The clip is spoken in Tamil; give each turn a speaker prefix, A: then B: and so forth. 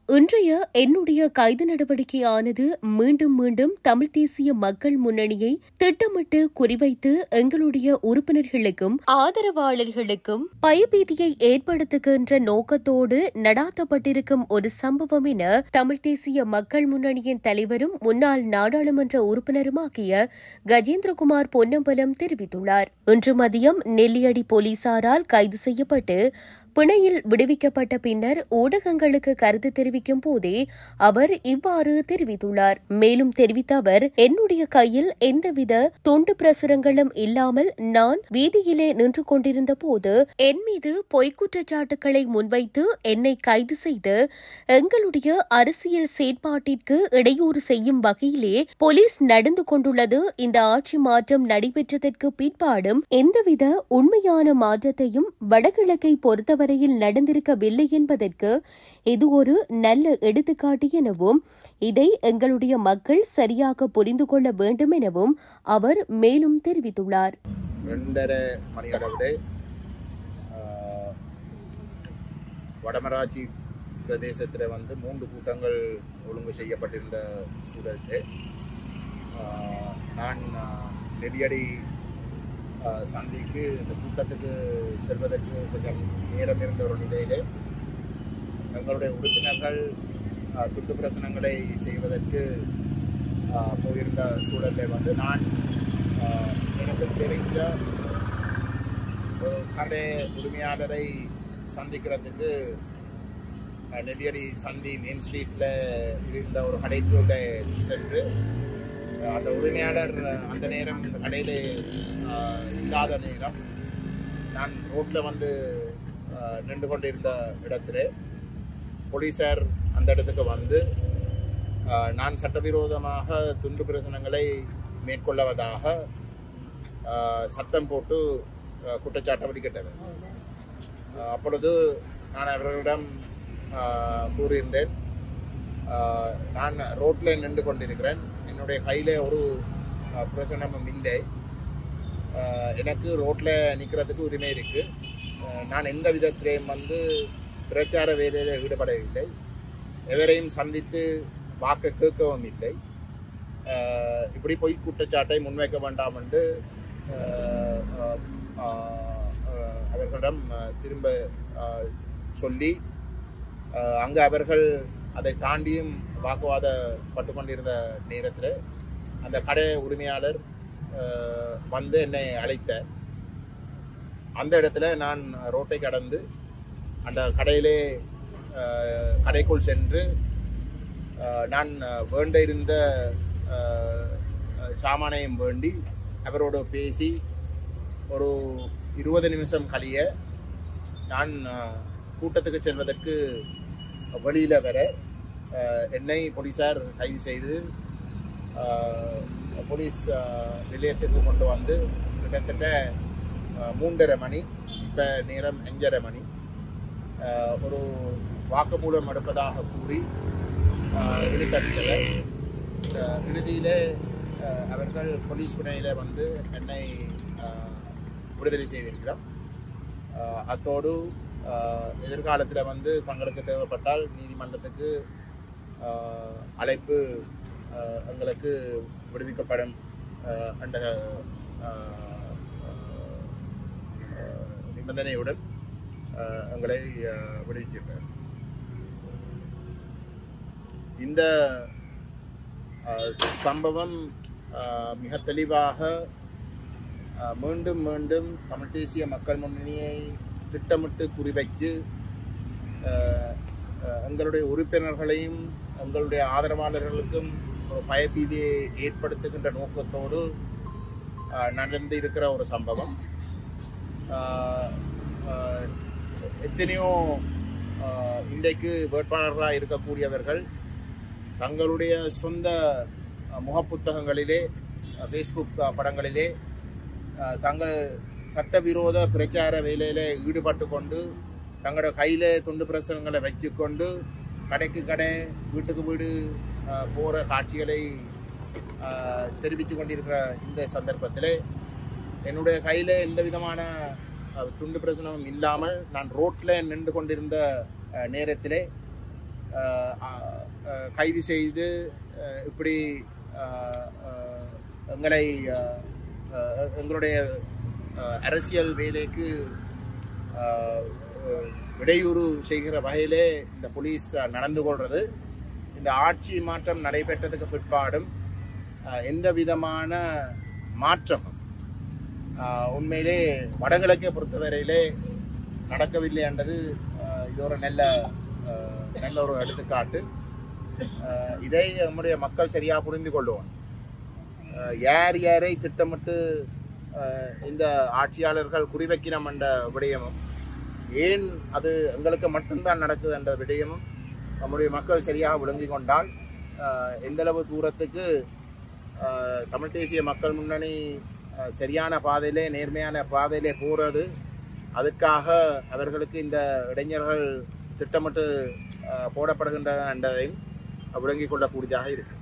A: இன்றைய என்னுடைய கைது நடவடிக்கையானது மீண்டும் மீண்டும் தமிழ் தேசிய மக்கள் முன்னணியை திட்டமிட்டு குறிவைத்து எங்களுடைய உறுப்பினர்களுக்கும் ஆதரவாளர்களுக்கும் பயபீதியை ஏற்படுத்துகின்ற நோக்கத்தோடு நடாத்தப்பட்டிருக்கும் ஒரு சம்பவம் என தமிழ் தேசிய மக்கள் முன்னணியின் தலைவரும் முன்னாள் நாடாளுமன்ற உறுப்பினருமாகிய கஜேந்திரகுமார் பொன்னம்பலம் தெரிவித்துள்ளார் இன்று மதியம் நெல்லியடி போலீசாரால் கைது செய்யப்பட்டு பிணையில் விடுவிக்கப்பட்ட பின்னர் ஊடகங்களுக்கு கருத்து தெரிவிக்கும் போதே அவர் இவ்வாறு தெரிவித்துள்ளார் மேலும் தெரிவித்த அவர் என்னுடைய கையில் எந்தவித துண்டு பிரசுரங்களும் இல்லாமல் நான் வீதியிலே நின்று கொண்டிருந்த போது என் மீது பொய்க் குற்றச்சாட்டுகளை முன்வைத்து என்னை கைது செய்து எங்களுடைய அரசியல் செயற்பாட்டிற்கு இடையூறு செய்யும் வகையிலே போலீஸ் நடந்து கொண்டுள்ளது இந்த ஆட்சி மாற்றம் நடைபெற்றதற்கு பிற்பாடும் எந்தவித உண்மையான மாற்றத்தையும் வடகிழக்கை பொறுத்தவரையில் நடந்திருக்கவில்லை என்பதற்கு இது ஒரு நல்ல எடுத்துக்காட்டு எனவும் இதை எங்களுடைய மக்கள் சரியாக புரிந்து கொள்ள வேண்டும் எனவும் அவர் மேலும் தெரிவித்துள்ளார்
B: ரெண்டரை மணி அளவில் வடமராட்சி பிரதேசத்தில் வந்து மூன்று கூட்டங்கள் ஒழுங்கு செய்யப்பட்டிருந்த சூழலில் ஆஹ், நான் ஆஹ், நெடியடி ஆஹ், சந்திக்கு இந்த கூட்டத்துக்கு செல்வதற்கு கொஞ்சம் நேரம் இருந்த ஒரு நிலையிலே எங்களுடைய உறுப்பினர்கள் ஆஹ், துண்டு பிரசனங்களை செய்வதற்கு ஆஹ், போயிருந்த சூழலில் வந்து நான் ஆஹ், எனக்கு தெரிந்த ஒரு கடை உரிமையாளரை சந்திக்கிறதுக்கு அஹ், நெல்லியடி சந்தி மெயின் ஸ்ட்ரீட்டில் இருந்த ஒரு கடைக்குள்ள சென்று அஹ், அந்த உரிமையாளர் அஹ், அந்த நேரம் இந்த கடையில் இல்லாத நேரம் நான் ரோட்டில் வந்து அஹ், நின்று கொண்டிருந்த இடத்துல போலீஸார் அந்த இடத்துக்கு வந்து அஹ், நான் சட்டவிரோதமாக துண்டு பிரசனங்களை மேற்கொள்ளவதாக அஹ், சத்தம் போட்டு அஹ், குற்றச்சாட்டை வடிக்கட்டவர் அஹ், அப்பொழுது நான் அவர்களிடம் அஹ், கூறியிருந்தேன் அஹ், நான் ரோட்டில் நின்று கொண்டிருக்கிறேன் என்னுடைய கையில் ஒரு அஹ், பிரசனமும் இல்லை அஹ், எனக்கு ரோட்டில் நிற்கிறதுக்கு உரிமை இருக்குது நான் எந்த விதத்திலையும் வந்து பிரச்சார வேலையில் ஈடுபடவில்லை எவரையும் சந்தித்து வாக்கு கேட்கவும் இல்லை அஹ், இப்படி பொய் குற்றச்சாட்டை முன்வைக்க வேண்டாம் என்று அஹ், அஹ், அஹ், அஹ், அவர்களிடம் அஹ், திரும்ப அஹ், சொல்லி அங்கே அவர்கள் அதை தாண்டியும் வாக்குவாதப்பட்டு கொண்டிருந்த நேரத்தில் அந்த கடை உரிமையாளர் அஹ், வந்து என்னை அழைத்தார் அந்த இடத்துல நான் ரோட்டை கடந்து அந்த கடையிலே அஹ், கடைக்குள் சென்று அஹ், நான் வேண்ட இருந்த அஹ், அஹ், சாமானையும் வேண்டி அவரோடு பேசி ஒரு இருபது நிமிஷம் கழிய நான் அஹ், கூட்டத்துக்கு செல்வதற்கு வெளியில் வர அஹ், என்னை போலீஸார் கைது செய்து அஹ், போலீஸ் அஹ், நிலையத்துக்கு கொண்டு வந்து கிட்டத்தட்ட அஹ், மூன்றரை மணி இப்போ நேரம் அஞ்சரை மணி அஹ், ஒரு வாக்குமூலம் எடுப்பதாக கூறி அஹ், இழுத்தடித்தவர் அஹ், இறுதியிலே அஹ், அவர்கள் போலீஸ் பிணையில் வந்து என்னை அஹ், விடுதலை செய்திருக்கிறோம் அஹ், அத்தோடு அஹ், எதிர்காலத்தில் வந்து தங்களுக்கு தேவைப்பட்டால் நீதிமன்றத்துக்கு அஹ், அழைப்பு அஹ், எங்களுக்கு விடுவிக்கப்படும் அஹ், என்ற அஹ், அஹ், நிபந்தனையுடன் அஹ், எங்களை அஹ், விடுவிச்சிருக்கிறார் இந்த அஹ், சம்பவம் அஹ், மிக தெளிவாக அஹ், மீண்டும் மீண்டும் தமிழ் தேசிய மக்கள் முன்னணியை திட்டமிட்டு குறிவைத்து அஹ், அஹ், எங்களுடைய உறுப்பினர்களையும் எங்களுடைய ஆதரவாளர்களுக்கும் ஒரு பயபீதியை ஏற்படுத்துகின்ற நோக்கத்தோடு அஹ், நடந்து இருக்கிற ஒரு சம்பவம் அஹ், அஹ், எத்தனையோ அஹ், இன்றைக்கு வேட்பாளர்களாக இருக்கக்கூடியவர்கள் தங்களுடைய சொந்த அஹ், முகப்புத்தகங்களிலே அஹ், ஃபேஸ்புக் அஹ், படங்களிலே அஹ், தங்கள் சட்டவிரோத பிரச்சார வேலையில் ஈடுபட்டு கொண்டு தங்களோட கையில் துண்டு பிரசுரங்களை வச்சுக்கொண்டு கடைக்கு கடை வீட்டுக்கு வீடு போகிற காட்சிகளை தெரிவித்து கொண்டிருக்கிற இந்த சந்தர்ப்பத்தில் என்னுடைய கையில் எந்த விதமான அஹ், துண்டு பிரசுரமும் இல்லாமல் நான் ரோட்டில் நின்று கொண்டிருந்த அஹ், நேரத்திலே அஹ், அஹ், அஹ், கைது செய்து அஹ், இப்படி அஹ், அஹ், எங்களை அஹ், அஹ், எங்களுடைய அஹ், அரசியல் வேலைக்கு அஹ், அஹ், இடையூறு செய்கிற வகையிலே இந்த போலீஸ் அஹ், நடந்து கொள்வது இந்த ஆட்சி மாற்றம் நடைபெற்றதுக்கு பிற்பாடும் அஹ், எந்த விதமான மாற்றமும் அஹ், உண்மையிலே வடகிழக்கை பொறுத்தவரையிலே நடக்கவில்லை என்றது அஹ், இது ஒரு நல்ல அஹ், நல்ல ஒரு எடுத்துக்காட்டு அஹ், இதை நம்முடைய மக்கள் சரியாக புரிந்து கொள்ளுவோம் அஹ், யார் யாரை திட்டமிட்டு அஹ், இந்த ஆட்சியாளர்கள் குறிவைக்கிறோம் என்ற விடயமும் ஏன் அது எங்களுக்கு மட்டும்தான் நடக்குது என்ற விடயமும் நம்முடைய மக்கள் சரியாக விளங்கி கொண்டால் அஹ், எந்தளவு தூரத்துக்கு அஹ், தமிழ் தேசிய மக்கள் முன்னணி அஹ், சரியான பாதையிலே நேர்மையான பாதையிலே போகிறது அதுக்காக அவர்களுக்கு இந்த இளைஞர்கள் திட்டமிட்டு அஹ், போடப்படுகின்றன என்பதையும் விளங்கிக் கொள்ளக்கூடியதாக இருக்கு